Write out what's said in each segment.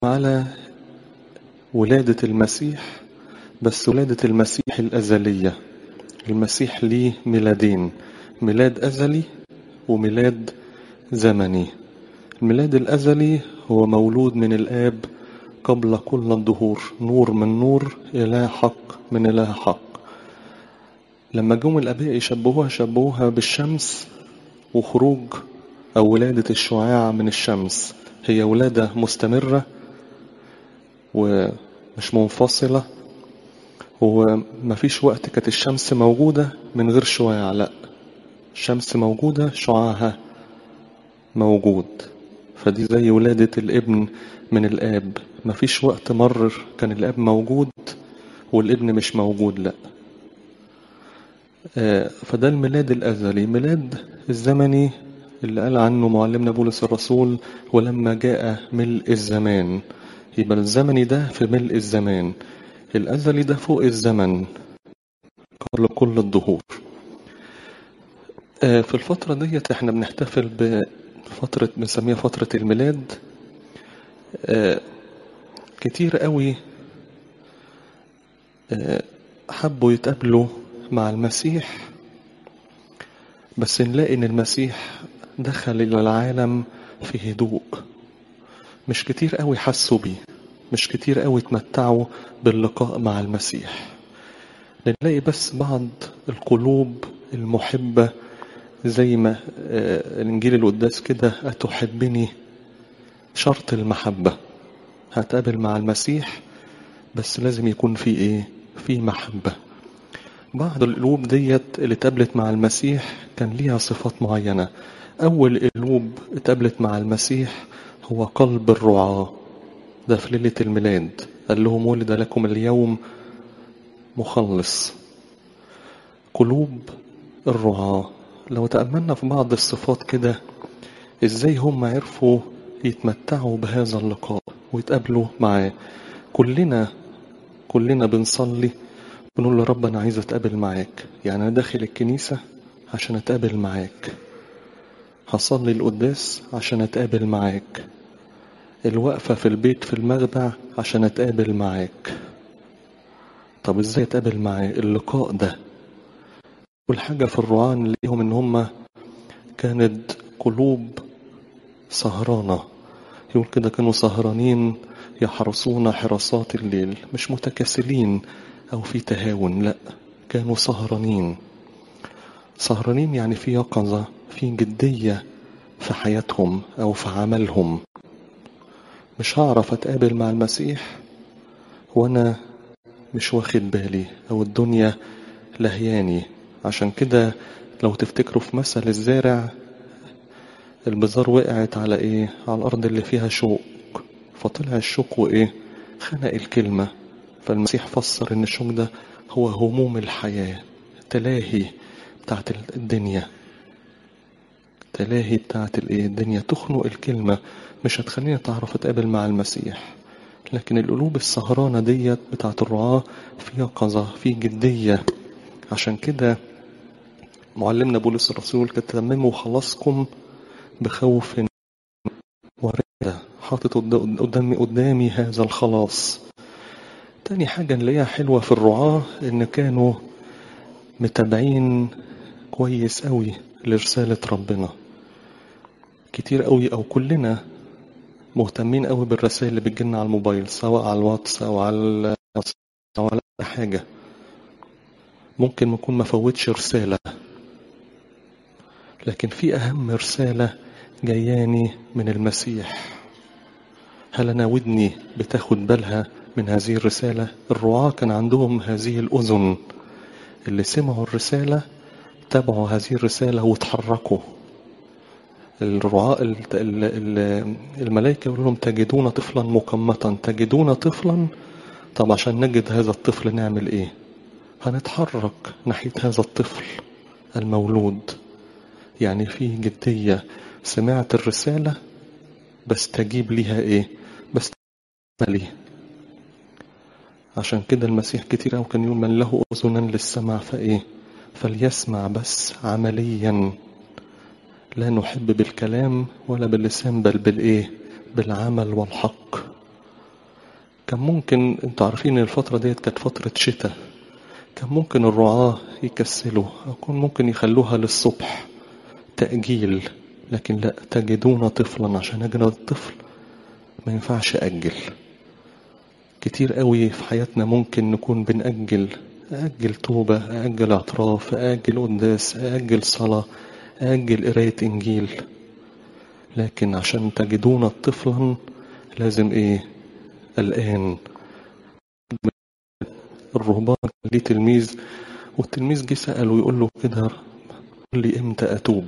على ولادة المسيح بس ولادة المسيح الأزلية المسيح ليه ميلادين ميلاد أزلي وميلاد زمني الميلاد الأزلي هو مولود من الآب قبل كل الدهور نور من نور إله حق من إله حق لما جم الآباء يشبهوها شبهوها بالشمس وخروج أو ولادة الشعاع من الشمس هي ولادة مستمرة ومش منفصلة ومفيش وقت كانت الشمس موجودة من غير شعاع لا الشمس موجودة شعاعها موجود فدي زي ولادة الابن من الآب مفيش وقت مر كان الآب موجود والابن مش موجود لا فده الميلاد الأزلي ميلاد الزمني اللي قال عنه معلمنا بولس الرسول ولما جاء ملء الزمان يبقى الزمني ده في ملء الزمان الأزلي ده فوق الزمن قبل كل الظهور في الفترة ديت احنا بنحتفل بفترة بنسميها فترة الميلاد كتير قوي حبوا يتقابلوا مع المسيح بس نلاقي ان المسيح دخل الى العالم في هدوء مش كتير قوي حسوا بيه مش كتير قوي اتمتعوا باللقاء مع المسيح نلاقي بس بعض القلوب المحبة زي ما الانجيل القداس كده اتحبني شرط المحبة هتقابل مع المسيح بس لازم يكون في ايه في محبة بعض القلوب ديت اللي اتقابلت مع المسيح كان ليها صفات معينة أول قلوب اتقابلت مع المسيح هو قلب الرعاة ده في ليلة الميلاد قال لهم ولد لكم اليوم مخلص قلوب الرعاة لو تأملنا في بعض الصفات كده ازاي هم عرفوا يتمتعوا بهذا اللقاء ويتقابلوا معاه كلنا كلنا بنصلي بنقول له رب انا عايز اتقابل معاك يعني انا داخل الكنيسة عشان اتقابل معاك هصلي القداس عشان اتقابل معاك الوقفة في البيت في المخدع عشان اتقابل معاك طب ازاي اتقابل معاه اللقاء ده والحاجة في الرعاة نلاقيهم ان هم كانت قلوب سهرانة يقول كده كانوا سهرانين يحرسون حراسات الليل مش متكاسلين أو في تهاون لا كانوا سهرانين سهرانين يعني في يقظة في جدية في حياتهم أو في عملهم مش هعرف أتقابل مع المسيح وأنا مش واخد بالي أو الدنيا لهياني عشان كده لو تفتكروا في مثل الزارع البذار وقعت على ايه على الارض اللي فيها شوك فطلع الشوك وايه خنق الكلمة فالمسيح فسر ان الشوك ده هو هموم الحياة تلاهي بتاعت الدنيا تلاهي بتاعت الايه الدنيا تخنق الكلمة مش هتخليني تعرف اتقابل مع المسيح لكن القلوب السهرانة ديت بتاعت الرعاة في يقظة في جدية عشان كده معلمنا بولس الرسول كانت تتمموا خلاصكم بخوف ورعدة حاطط قدامي قدامي هذا الخلاص تاني حاجة نلاقيها حلوة في الرعاة إن كانوا متابعين كويس قوي لرسالة ربنا كتير قوي أو كلنا مهتمين قوي بالرسائل اللي بتجيلنا على الموبايل سواء على الواتس أو على أو على أي حاجة ممكن نكون ما فوتش رسالة لكن في أهم رسالة جاياني من المسيح هل أنا ودني بتاخد بالها من هذه الرسالة الرعاة كان عندهم هذه الأذن اللي سمعوا الرسالة تابعوا هذه الرسالة وتحركوا الرعاة الملائكة يقول لهم تجدون طفلا مقمتا تجدون طفلا طب عشان نجد هذا الطفل نعمل ايه هنتحرك ناحية هذا الطفل المولود يعني في جدية سمعت الرسالة بستجيب ليها ايه بس ليه عشان كده المسيح كتير أو كان يقول من له أذنا للسمع فإيه فليسمع بس عمليا لا نحب بالكلام ولا باللسان بل بالإيه بالعمل والحق كان ممكن انتوا عارفين ان الفترة ديت كانت فترة شتاء كان ممكن الرعاة يكسلوا أو كان ممكن يخلوها للصبح تأجيل لكن لا تجدون طفلا عشان أجل الطفل ما ينفعش أجل كتير قوي في حياتنا ممكن نكون بنأجل أأجل توبة أأجل اعتراف أأجل قداس أأجل صلاة أأجل قراية إنجيل لكن عشان تجدون طفلا لازم إيه الآن الرهبان ليه تلميذ والتلميذ جه سأله ويقول له كده قول لي امتى أتوب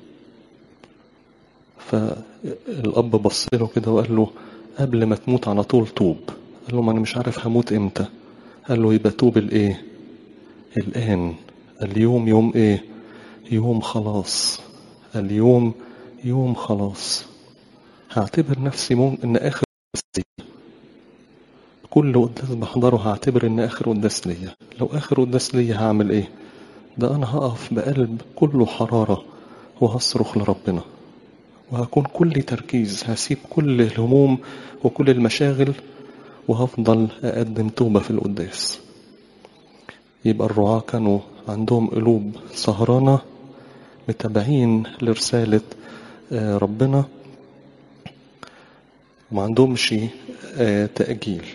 فالأب بص له كده وقال له قبل ما تموت على طول توب قال له ما أنا مش عارف هموت امتى قال له يبقى توب الإيه الآن اليوم يوم إيه يوم خلاص اليوم يوم خلاص هعتبر نفسي مم... إن آخر كل قداس بحضره هعتبر إن آخر قداس ليا لو آخر قداس ليا هعمل إيه ده أنا هقف بقلب كله حرارة وهصرخ لربنا وهكون كل تركيز هسيب كل الهموم وكل المشاغل وهفضل أقدم توبة في القداس يبقى الرعاة كانوا عندهم قلوب سهرانة متابعين لرسالة ربنا وما عندهمش تأجيل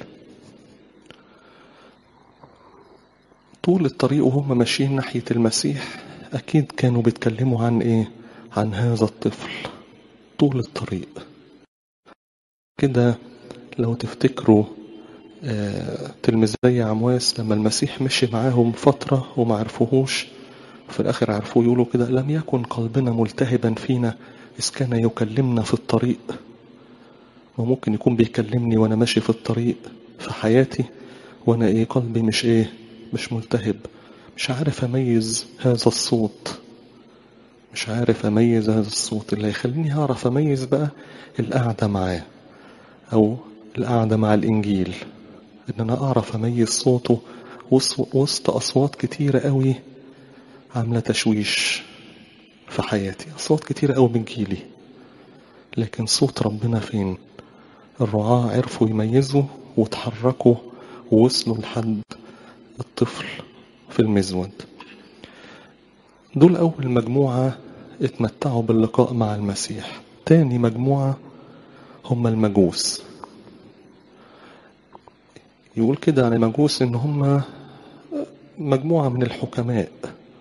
طول الطريق وهم ماشيين ناحية المسيح أكيد كانوا بيتكلموا عن إيه؟ عن هذا الطفل طول الطريق كده لو تفتكروا آه تلميذي عمواس لما المسيح مشي معاهم فترة وما عرفوهوش وفي الآخر عرفوه يقولوا كده لم يكن قلبنا ملتهبا فينا إذ كان يكلمنا في الطريق وممكن يكون بيكلمني وأنا ماشي في الطريق في حياتي وأنا إيه قلبي مش إيه مش ملتهب مش عارف أميز هذا الصوت مش عارف أميز هذا الصوت اللي هيخليني أعرف أميز بقى القعدة معاه أو القعدة مع الإنجيل إن أنا أعرف أميز صوته وسط أصوات كتيرة قوي عاملة تشويش في حياتي أصوات كتيرة قوي بتجيلي لكن صوت ربنا فين الرعاة عرفوا يميزوا وتحركوا ووصلوا لحد الطفل في المزود دول أول مجموعة اتمتعوا باللقاء مع المسيح تاني مجموعة هم المجوس يقول كده عن المجوس ان هم مجموعة من الحكماء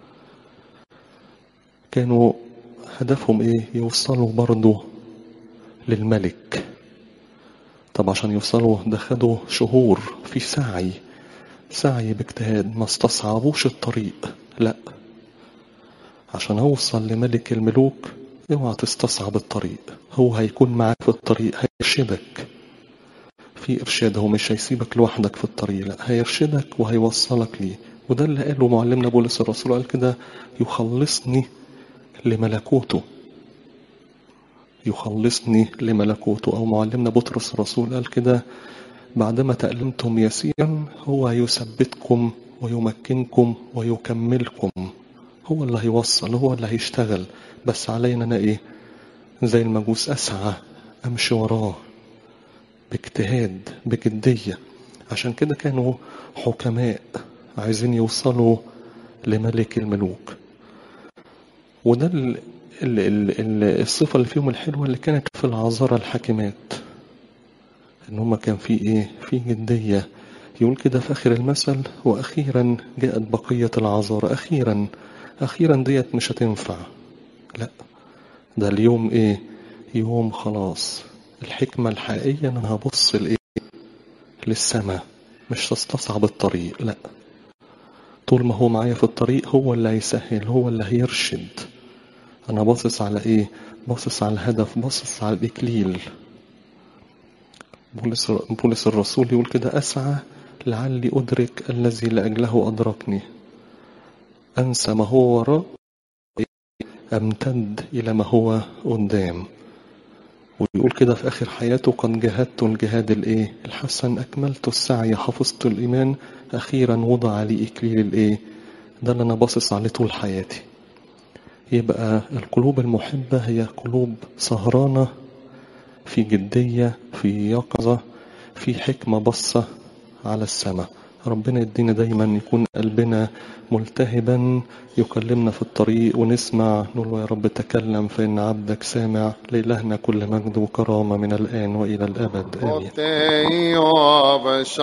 كانوا هدفهم ايه يوصلوا برضو للملك طب عشان يوصلوا ده خدوا شهور في سعي سعي باجتهاد ما استصعبوش الطريق لا عشان اوصل لملك الملوك اوعى تستصعب الطريق هو هيكون معاك في الطريق هيرشدك في ارشاد هو مش هيسيبك لوحدك في الطريق لا هيرشدك وهيوصلك ليه وده اللي قاله معلمنا بولس الرسول قال كده يخلصني لملكوته يخلصني لملكوته او معلمنا بطرس الرسول قال كده بعدما تألمتم يسيرا هو يثبتكم ويمكنكم ويكملكم هو اللي هيوصل هو اللي هيشتغل بس علينا انا ايه زي المجوس اسعى امشي وراه باجتهاد بجدية عشان كده كانوا حكماء عايزين يوصلوا لملك الملوك وده ال ال ال ال الصفة اللي فيهم الحلوة اللي كانت في العذارى الحاكمات ان هما كان في ايه في جدية يقول كده في اخر المثل واخيرا جاءت بقية العذارى اخيرا اخيرا ديت مش هتنفع لا ده اليوم ايه يوم خلاص الحكمة الحقيقية ان انا هبص لايه للسماء مش تستصعب الطريق لا طول ما هو معايا في الطريق هو اللي هيسهل هو اللي هيرشد انا باصص على ايه باصص على الهدف باصص على الاكليل بولس بولس الرسول يقول كده اسعى لعلي ادرك الذي لاجله ادركني انسى ما هو وراء امتد الى ما هو قدام ويقول كده في اخر حياته قد جاهدت الجهاد الايه الحسن اكملت السعي حفظت الايمان اخيرا وضع لي اكليل الايه ده اللي انا باصص عليه طول حياتي يبقى القلوب المحبة هي قلوب سهرانة في جدية في يقظة في حكمة بصة على السماء ربنا يدينا دايما يكون قلبنا ملتهبا يكلمنا في الطريق ونسمع نقول له يا رب تكلم فإن عبدك سامع لإلهنا كل مجد وكرامة من الآن وإلى الأبد آمين Hotte Joab